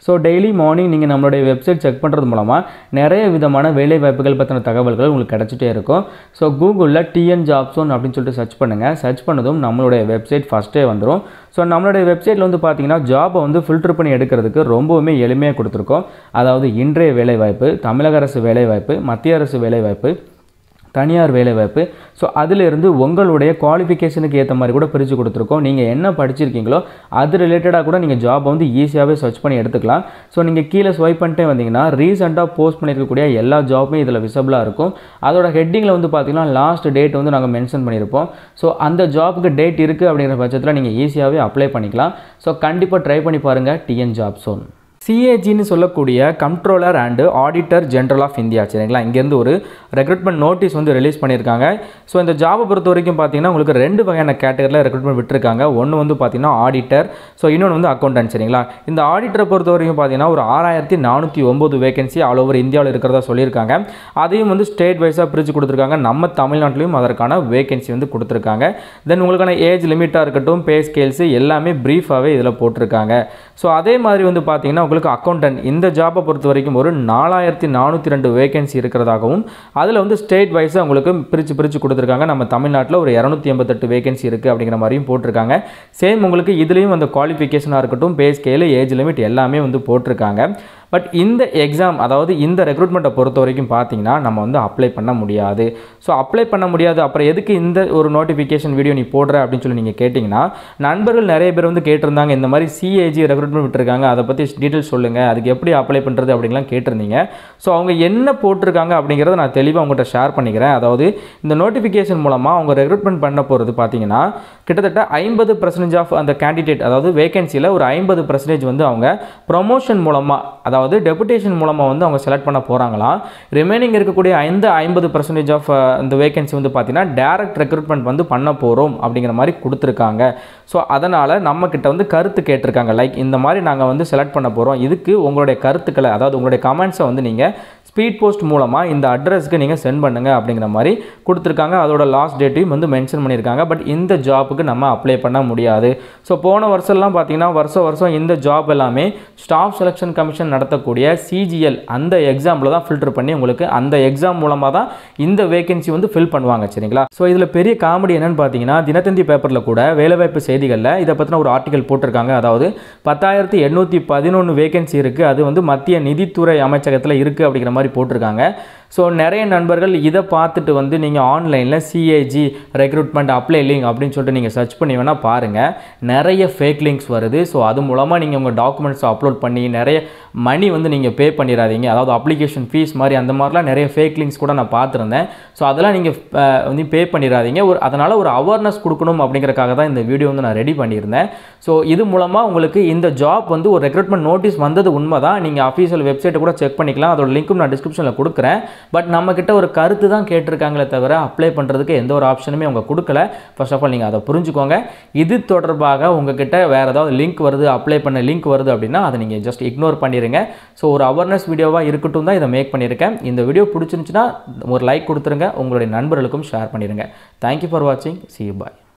so daily morning நீங்கள் நம்மளுடைய website check பண்ணுறது மூலமாக நிறைய விதமான வேலை வாய்ப்புகள் பற்றின தகவல்கள் உங்களுக்கு கிடச்சிட்டே இருக்கும் ஸோ கூகுளில் டிஎன் ஜாப் zone அப்படின்னு சொல்லிட்டு சர்ச் பண்ணுங்கள் சர்ச் பண்ணதும் நம்மளுடைய வெப்சைட் ஃபஸ்ட்டே வந்துடும் ஸோ நம்மளுடைய வெப்சைட்டில் வந்து பார்த்தீங்கன்னா ஜாபை வந்து ஃபில்டர் பண்ணி எடுக்கிறதுக்கு ரொம்பவுமே எளிமையாக கொடுத்துருக்கோம் அதாவது இன்றைய வேலைவாய்ப்பு தமிழக அரசு வேலைவாய்ப்பு மத்திய அரசு வேலைவாய்ப்பு தனியார் வேலைவாய்ப்பு ஸோ அதிலிருந்து உங்களுடைய குவாலிஃபிகேஷனுக்கு ஏற்ற மாதிரி கூட பிரித்து கொடுத்துருக்கோம் நீங்கள் என்ன படிச்சிருக்கீங்களோ அது ரிலேட்டடாக கூட நீங்கள் ஜாபை வந்து ஈஸியாகவே சர்ச் பண்ணி எடுத்துக்கலாம் ஸோ நீங்கள் கீழே ஸ்வைப் பண்ணிட்டே வந்தீங்கன்னா ரீசெண்டாக போஸ்ட் பண்ணியிருக்கக்கூடிய எல்லா ஜாப்புமே இதில் விசபிளாக இருக்கும் அதோட ஹெட்டிங்கில் வந்து பார்த்தீங்கன்னா லாஸ்ட் டேட் வந்து நாங்கள் மென்ஷன் பண்ணியிருப்போம் ஸோ அந்த ஜாப்புக்கு டேட் இருக்குது அப்படிங்கிற பட்சத்தில் நீங்கள் ஈஸியாகவே அப்ளை பண்ணிக்கலாம் ஸோ கண்டிப்பாக ட்ரை பண்ணி பாருங்கள் டிஎன் ஜாப் zone சிஏஜின்னு சொல்லக்கூடிய controller and auditor general of India சரிங்களா இங்கேருந்து ஒரு ரெக்ரூட்மெண்ட் நோட்டீஸ் வந்து ரிலீஸ் பண்ணியிருக்காங்க ஸோ இந்த ஜாபை பொறுத்த வரைக்கும் பார்த்தீங்கன்னா உங்களுக்கு ரெண்டு வகையான கேட்டகரியில் ரெக்ரூட்மெண்ட் விட்டுருக்காங்க ஒன்று வந்து பார்த்தீங்கன்னா ஆடிட்டர் ஸோ இன்னொன்று வந்து அக்கௌண்டன்ட் சரிங்களா இந்த ஆடிட்டரை பொறுத்த வரைக்கும் பார்த்தீங்கன்னா ஒரு ஆறாயிரத்தி நானூற்றி ஒம்பது வேகன்சி ஆல் ஓவர் இந்தியாவில் இருக்கிறதா சொல்லியிருக்காங்க அதையும் வந்து ஸ்டேட் வைஸாக பிரித்து கொடுத்துருக்காங்க நம்ம தமிழ்நாட்டிலையும் அதற்கான வேகன்சி வந்து கொடுத்துருக்காங்க தென் உங்களுக்கான ஏஜ் லிமிட்டாக இருக்கட்டும் பே ஸ்கேல்ஸு எல்லாமே ப்ரீஃபாகவே இதில் போட்டிருக்காங்க ஸோ அதே மாதிரி வந்து பார்த்தீங்கன்னா உங்களுக்கு அக்கௌண்டன்ட் இந்த ஜாப்பை பொறுத்த வரைக்கும் ஒரு நாலாயிரத்தி நானூற்றி ரெண்டு வேகன்சி இருக்கிறதாகவும் அதில் வந்து ஸ்டேட் வைஸாக உங்களுக்கு பிரித்து பிரித்து கொடுத்துருக்காங்க நம்ம தமிழ்நாட்டில் ஒரு இரநூத்தி எண்பத்தெட்டு வேகன்சி இருக்குது அப்படிங்கிற மாதிரியும் போட்டிருக்காங்க சேம் உங்களுக்கு இதுலேயும் அந்த குவாலிஃபிகேஷனாக இருக்கட்டும் பே ஸ்கேலு ஏஜ் லிமிட் எல்லாமே வந்து போட்டிருக்காங்க பட் இந்த எக்ஸாம் அதாவது இந்த ரெக்ரூட்மெண்ட்டை பொறுத்த வரைக்கும் பார்த்தீங்கன்னா நம்ம வந்து அப்ளை பண்ண முடியாது ஸோ அப்ளை பண்ண முடியாது அப்புறம் எதுக்கு இந்த ஒரு நோட்டிஃபிகேஷன் வீடியோ நீ போடுற அப்படின்னு சொல்லி நீங்கள் கேட்டிங்கன்னா நண்பர்கள் நிறைய பேர் வந்து கேட்டிருந்தாங்க இந்த மாதிரி சிஏஜி ரெக்ரூட்மெண்ட் விட்டுருக்காங்க அதை பற்றி டீட்டெயில்ஸ் சொல்லுங்கள் அதுக்கு எப்படி அப்ளை பண்ணுறது அப்படின்லாம் கேட்டிருந்தீங்க ஸோ அவங்க என்ன போட்டிருக்காங்க அப்படிங்கிறத நான் தெளிவாக உங்கள்கிட்ட ஷேர் பண்ணிக்கிறேன் அதாவது இந்த நோட்டிஃபிகேஷன் மூலமாக அவங்க ரெக்ரூட்மெண்ட் பண்ண போகிறது பார்த்தீங்கன்னா கிட்டத்தட்ட ஐம்பது பர்சன்டேஜ் ஆஃப் அந்த கேண்டிடேட் அதாவது வேகன்சியில் ஒரு ஐம்பது பர்சன்டேஜ் வந்து அவங்க ப்ரொமோஷன் மூலமாக அதாவது டெபுடேஷன் மூலமாக வந்து அவங்க செலக்ட் பண்ண போகிறாங்களாம் ரிமைனிங் இருக்கக்கூடிய ஐந்து ஐம்பது பர்சன்டேஜ் ஆஃப் இந்த வேகன்சி வந்து பார்த்தீங்கன்னா டேரக்ட் ரெக்ரூட்மெண்ட் வந்து பண்ண போகிறோம் அப்படிங்கிற மாதிரி கொடுத்துருக்காங்க ஸோ அதனால் நம்மக்கிட்ட வந்து கருத்து கேட்டிருக்காங்க லைக் இந்த மாதிரி நாங்கள் வந்து செலக்ட் பண்ண போகிறோம் இதுக்கு உங்களுடைய கருத்துக்களை அதாவது உங்களுடைய கமெண்ட்ஸை வந்து நீங்கள் ஸ்பீட் போஸ்ட் மூலமாக இந்த அட்ரஸ்க்கு நீங்கள் சென்ட் பண்ணுங்கள் அப்படிங்கிற மாதிரி கொடுத்துருக்காங்க அதோட லாஸ்ட் டேட்டையும் வந்து மென்ஷன் பண்ணியிருக்காங்க பட் இந்த ஜாப்புக்கு நம்ம அப்ளை பண்ண முடியாது ஸோ போன வருஷம்லாம் பார்த்தீங்கன்னா வருஷம் வருஷம் இந்த ஜாப் எல்லாமே ஸ்டாஃப் செலெக்ஷன் கமிஷன் நடத்தக்கூடிய சிஜிஎல் அந்த எக்ஸாமில் தான் ஃபில்டர் பண்ணி உங்களுக்கு அந்த எக்ஸாம் மூலமாக தான் இந்த வேகன்சி வந்து ஃபில் பண்ணுவாங்க சரிங்களா ஸோ இதில் பெரிய காமெடி என்னன்னு பார்த்தீங்கன்னா தினத்தந்தி பேப்பரில் கூட வேலைவாய்ப்பு செய்திகளில் இதை பற்றின ஒரு ஆர்டிகல் போட்டிருக்காங்க அதாவது பத்தாயிரத்தி எண்ணூற்றி பதினொன்று வேகன்சி இருக்குது அது வந்து மத்திய நிதித்துறை அமைச்சகத்தில் இருக்குது அப்படிங்கிற மாதிரி போட்டிருக்காங்க ஸோ நிறைய நண்பர்கள் இதை பார்த்துட்டு வந்து நீங்கள் ஆன்லைனில் சிஏஜி ரெக்ரூட்மெண்ட் அப்ளை லிங்க் அப்படின்னு சொல்லிட்டு நீங்கள் சர்ச் பண்ணி வேணால் பாருங்கள் நிறைய ஃபேக் லிங்க்ஸ் வருது ஸோ அது மூலமாக நீங்கள் உங்கள் டாக்குமெண்ட்ஸ் அப்லோட் பண்ணி நிறைய மணி வந்து நீங்கள் பே பண்ணிடாதீங்க அதாவது அப்ளிகேஷன் ஃபீஸ் மாதிரி அந்த மாதிரிலாம் நிறைய ஃபேக் லிங்க்ஸ் கூட நான் பார்த்துருந்தேன் ஸோ அதெல்லாம் நீங்கள் வந்து பே பண்ணிடாதீங்க ஒரு அதனால் ஒரு அவேர்னஸ் கொடுக்கணும் அப்படிங்கிறக்காக தான் இந்த வீடியோ வந்து நான் ரெடி பண்ணியிருந்தேன் ஸோ இது மூலமாக உங்களுக்கு இந்த ஜாப் வந்து ஒரு ரெக்ரூட்மெண்ட் நோட்டீஸ் வந்தது உண்மை தான் நீங்கள் அஃபீஷியல் வெப்சைட்டை கூட செக் பண்ணிக்கலாம் அதோட லிங்க்கும் நான் டிஸ்கிரிப்ஷனில் கொடுக்குறேன் பட் நம்மக்கிட்ட ஒரு கருத்து தான் கேட்டிருக்காங்களே தவிர அப்ளை பண்ணுறதுக்கு எந்த ஒரு ஆப்ஷனுமே அவங்க கொடுக்கல ஃபர்ஸ்ட் ஆஃப் ஆல் நீங்கள் அதை புரிஞ்சுக்கோங்க இது தொடர்பாக உங்ககிட்ட வேறு ஏதாவது லிங்க் வருது அப்ளை பண்ண லிங்க் வருது அப்படின்னா அதை நீங்கள் ஜஸ்ட் இக்னோர் பண்ணிடுங்க ஸோ ஒரு அவேர்னஸ் வீடியோவாக இருக்கட்டும் தான் இதை மேக் பண்ணியிருக்கேன் இந்த வீடியோ பிடிச்சிருந்துச்சுன்னா ஒரு லைக் கொடுத்துருங்க உங்களுடைய நண்பர்களுக்கும் ஷேர் பண்ணிடுங்க தேங்க்யூ ஃபார் வாட்சிங் சி பாய்